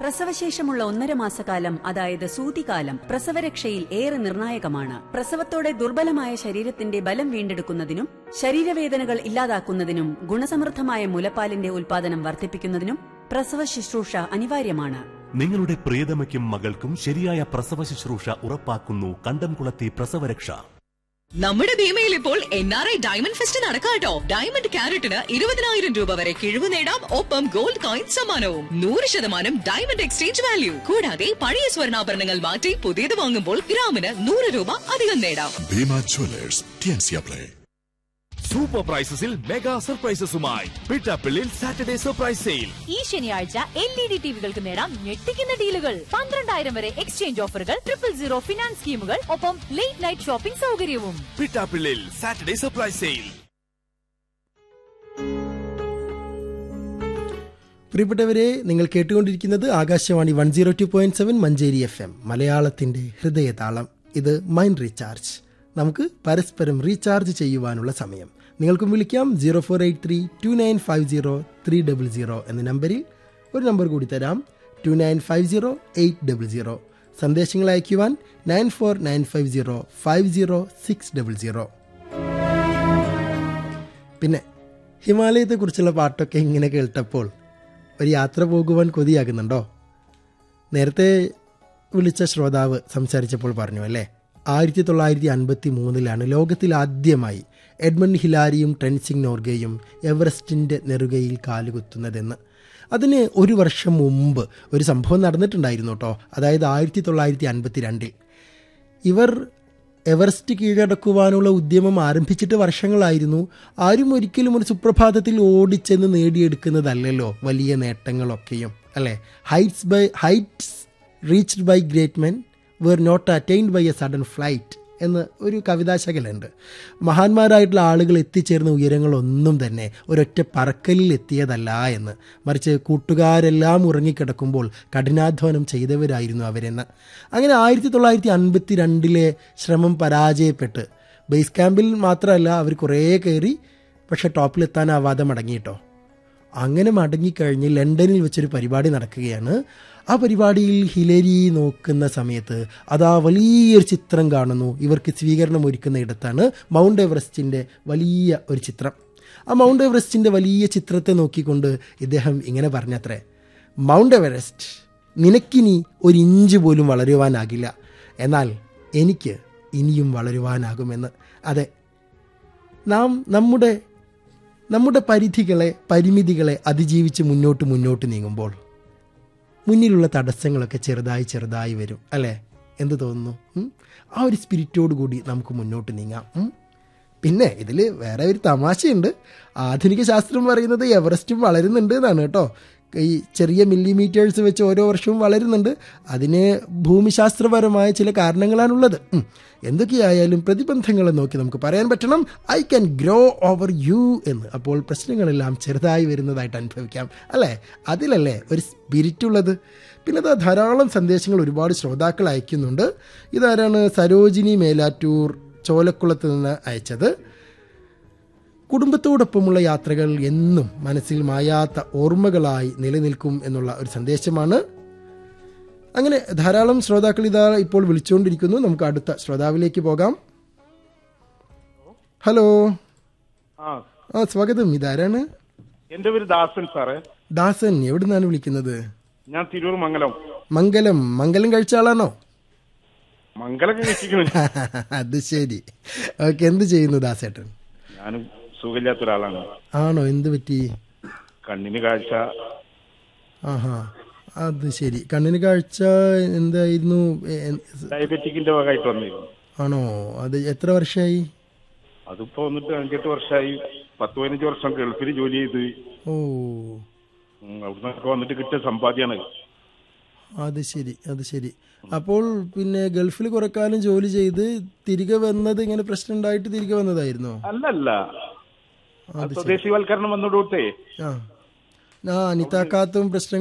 പ്രസവശേഷമുള്ള ഒന്നര മാസക്കാലം അതായത് സൂതികാലം പ്രസവരക്ഷയിൽ ഏറെ നിർണായകമാണ് പ്രസവത്തോടെ ദുർബലമായ ശരീരത്തിന്റെ ബലം വീണ്ടെടുക്കുന്നതിനും ശരീരവേദനകൾ ഇല്ലാതാക്കുന്നതിനും ഗുണസമൃദ്ധമായ മുലപ്പാലിന്റെ ഉൽപാദനം വർദ്ധിപ്പിക്കുന്നതിനും പ്രസവ ശുശ്രൂഷ അനിവാര്യമാണ് നിങ്ങളുടെ പ്രിയതമയ്ക്കും മകൾക്കും ശരിയായ പ്രസവ ശുശ്രൂഷ ഉറപ്പാക്കുന്നു കണ്ടംകുളത്തെ പ്രസവരക്ഷ നമ്മുടെ ഭീമയിൽ ഇപ്പോൾ N R I diamond fest നടക്കാട്ടോ ഡയമണ്ട് ക്യാരറ്റിന് ഇരുപതിനായിരം രൂപ വരെ കിഴിവ് നേടാം ഒപ്പം ഗോൾഡ് കോയിൻ സമ്മാനവും നൂറ് ശതമാനം ഡയമണ്ട് എക്സ്ചേഞ്ച് വാല്യൂ കൂടാതെ പഴയ സ്വർണ്ണാഭരണങ്ങൾ മാറ്റി പുതിയത് വാങ്ങുമ്പോൾ ഗ്രാമിന് നൂറ് രൂപ അധികം നേടാം ഭീമ ജ്വല്ലേഴ്സ് ടിയൻസിയ പ്ലേ സൂപ്പർ പ്രൈസസിൽ മെഗാ സർപ്രൈസസുമായി പിട്ടാപ്പിള്ളിൽ സാറ്റർഡേ സർപ്രൈസ് സെയിൽ ഈ ശനിയാഴ്ച എൽ ഇ ഡി ടിവികൾക്ക് നേടാം ഞെട്ടിക്കുന്ന ഡീലുകൾ പന്ത്രണ്ടായിരം വരെ എക്സ്ചേഞ്ച് ഓഫറുകൾ ട്രിപ്പിൾ സീറോ ഫിനാൻസ് സ്കീമുകൾ ഒപ്പം ലേറ്റ് നൈറ്റ് ഷോപ്പിംഗ് സൗകര്യവും പിട്ടാപ്പിള്ളിൽ സാറ്റർഡേ സർപ്രൈസ് സെയിൽ പ്രിയപ്പെട്ടവരെ നിങ്ങൾ കേട്ടുകൊണ്ടിരിക്കുന്നത് Akashvani one zero two point seven Manjeri F M മലയാളത്തിന്റെ ഹൃദയതാളം ഇത് മൈൻഡ് റീചാർജ് നമുക്ക് പരസ്പരം റീചാർജ് ചെയ്യുവാനുള്ള സമയം നിങ്ങൾക്കും വിളിക്കാം zero four eight three two nine five zero three double zero എന്ന നമ്പറിൽ ഒരു നമ്പർ കൂടി തരാം two nine five zero eight double zero സന്ദേശങ്ങൾ അയക്കുവാൻ nine four nine five zero five zero six double zero പിന്നെ ഹിമാലയത്തെക്കുറിച്ചുള്ള പാട്ടൊക്കെ ഇങ്ങനെ കേട്ടപ്പോൾ ഒരു യാത്ര പോകുവാൻ കൊതിയാകുന്നുണ്ടോ നേരത്തെ വിളിച്ച ശ്രോതാവ് സംസാരിച്ചപ്പോൾ പറഞ്ഞു അല്ലേ ആയിരത്തി തൊള്ളായിരത്തി അൻപത്തി മൂന്നിലാണ് ലോകത്തിൽ ആദ്യമായി എഡ്മണ്ട് ഹിലാരിയും ടെൻസിംഗ് നോർഗയും എവറസ്റ്റിൻ്റെ നെറുകയിൽ കാലുകുത്തുന്നതെന്ന് അതിന് ഒരു വർഷം മുമ്പ് ഒരു സംഭവം നടന്നിട്ടുണ്ടായിരുന്നു കേട്ടോ അതായത് ആയിരത്തി തൊള്ളായിരത്തി അൻപത്തി രണ്ടിൽ ഇവർ എവറസ്റ്റ് കീഴടക്കുവാനുള്ള ഉദ്യമം ആരംഭിച്ചിട്ട് വർഷങ്ങളായിരുന്നു ആരും ഒരിക്കലും ഒരു സുപ്രഭാതത്തിൽ ഓടിച്ചെന്ന് നേടിയെടുക്കുന്നതല്ലല്ലോ വലിയ നേട്ടങ്ങളൊക്കെയും അല്ലേ heights by heights reached by great men were not attained by a sudden flight എന്ന് ഒരു കവിതാശകലുണ്ട് മഹാന്മാരായിട്ടുള്ള ആളുകൾ എത്തിച്ചേർന്ന ഉയരങ്ങളൊന്നും തന്നെ ഒരൊറ്റ പറക്കലിൽ എത്തിയതല്ല എന്ന് മറിച്ച് കൂട്ടുകാരെല്ലാം ഉറങ്ങിക്കിടക്കുമ്പോൾ കഠിനാധ്വാനം ചെയ്തവരായിരുന്നു അവരെന്ന് അങ്ങനെ ആയിരത്തി തൊള്ളായിരത്തി അൻപത്തി രണ്ടിലെ ശ്രമം പരാജയപ്പെട്ട് ബേസ് ക്യാമ്പിൽ മാത്രമല്ല അവർ കുറേ കയറി പക്ഷെ ടോപ്പിലെത്താനാവാതെ മടങ്ങിയിട്ടോ അങ്ങനെ മടങ്ങിക്കഴിഞ്ഞ് ലണ്ടനിൽ വെച്ചൊരു പരിപാടി നടക്കുകയാണ് ആ പരിപാടിയിൽ ഹിലരി നോക്കുന്ന സമയത്ത് അതാ വലിയൊരു ചിത്രം കാണുന്നു ഇവർക്ക് സ്വീകരണം ഒരുക്കുന്ന ഇടത്താണ് മൗണ്ട് എവറസ്റ്റിൻ്റെ വലിയ ഒരു ചിത്രം ആ മൗണ്ട് എവറസ്റ്റിൻ്റെ വലിയ ചിത്രത്തെ നോക്കിക്കൊണ്ട് ഇദ്ദേഹം ഇങ്ങനെ പറഞ്ഞത്രേ മൗണ്ട് എവറസ്റ്റ് നിനക്കിനി ഒരു ഇഞ്ച് പോലും വളരുവാനാകില്ല എന്നാൽ എനിക്ക് ഇനിയും വളരുവാനാകുമെന്ന് അതെ നാം നമ്മുടെ നമ്മുടെ പരിധികളെ പരിമിതികളെ അതിജീവിച്ച് മുന്നോട്ട് മുന്നോട്ട് നീങ്ങുമ്പോൾ മുന്നിലുള്ള തടസ്സങ്ങളൊക്കെ ചെറുതായി ചെറുതായി വരും അല്ലേ എന്ത് തോന്നുന്നു ഉം? ആ ഒരു സ്പിരിറ്റോട് കൂടി നമുക്ക് മുന്നോട്ട് നീങ്ങാം ഉം? പിന്നെ ഇതിൽ വേറെ ഒരു തമാശയുണ്ട് ആധുനിക ശാസ്ത്രം പറയുന്നത് എവറസ്റ്റും വളരുന്നുണ്ട് എന്നാണ് കേട്ടോ ഈ ചെറിയ മില്ലിമീറ്റേഴ്സ് വെച്ച് ഓരോ വർഷവും വളരുന്നുണ്ട് അതിന് ഭൂമിശാസ്ത്രപരമായ ചില കാരണങ്ങളാണുള്ളത് ഉം. എന്തൊക്കെയായാലും പ്രതിബന്ധങ്ങളെ നോക്കി നമുക്ക് പറയാൻ പറ്റണം I can grow over you എന്ന് അപ്പോൾ പ്രശ്നങ്ങളെല്ലാം ചെറുതായി വരുന്നതായിട്ട് അനുഭവിക്കാം അല്ലേ അതിലല്ലേ ഒരു സ്പിരിറ്റ് ഉള്ളത് പിന്നെ അത് ധാരാളം സന്ദേശങ്ങൾ ഒരുപാട് ശ്രോതാക്കൾ അയക്കുന്നുണ്ട് ഇതാരാണ് സരോജിനി മേലാറ്റൂർ ചോലക്കുളത്ത് നിന്ന് അയച്ചത് കുടുംബത്തോടൊപ്പമുള്ള യാത്രകൾ എന്നും മനസ്സിൽ മായാത്ത ഓർമ്മകളായി നിലനിൽക്കും എന്നുള്ള ഒരു സന്ദേശമാണ് അങ്ങനെ ധാരാളം ശ്രോതാക്കൾ ഇതാ ഇപ്പോൾ വിളിച്ചുകൊണ്ടിരിക്കുന്നു നമുക്ക് അടുത്ത ശ്രോതാവിലേക്ക് പോകാം ഹലോ ആ ആ സ്വാഗതം ഇതാരാണ് എന്റെ പേര് ദാസൻ സാറേ ദാസൻ എവിടുന്നാണ് വിളിക്കുന്നത് ഞാൻ തിരൂർ മംഗലം മംഗലം മംഗലം കഴിച്ച ആളാണോ മംഗലം കഴിച്ചിരിക്കുന്നു അത് ശരി ഓക്കെ എന്ത് ചെയ്യുന്നു ദാസേട്ടൻ ഞാനും സുഖമില്ലാത്ത ഒരാളാണ് ആണോ എന്ത് പറ്റി കണ്ണിന് കാഴ്ച ആഹാ അത് ശരി കണ്ണിന് കാഴ്ച എന്തായിരുന്നു എ- എ- ഡയബറ്റിക്കിന്റെ ഭാഗമായിട്ട് വന്നിരുന്നു ആണോ അത് എത്ര വർഷമായി അതിപ്പോ വന്നിട്ട് അഞ്ചെട്ട് വർഷമായി പത്ത് പതിനഞ്ച് വർഷം ഗൾഫിൽ ജോലി ചെയ്ത് ഓ ഉം, അവിടുന്നൊക്കെ വന്നിട്ട് കിട്ടിയ സമ്പാദ്യമാണ് അത് ശരി അത് ശരി അപ്പോൾ പിന്നെ ഗൾഫിൽ കുറെ കാലം ജോലി ചെയ്ത് തിരികെ വന്നത് ഇങ്ങനെ പ്രശ്നം ഉണ്ടായിട്ട് തിരികെ വന്നതായിരുന്നോ അല്ലല്ല അത് ശരി സ്വദേശിവൽക്കരണം വന്നോടൂട്ടേ ആ ആ അനിതാക്കാത്തും പ്രശ്നങ്ങൾ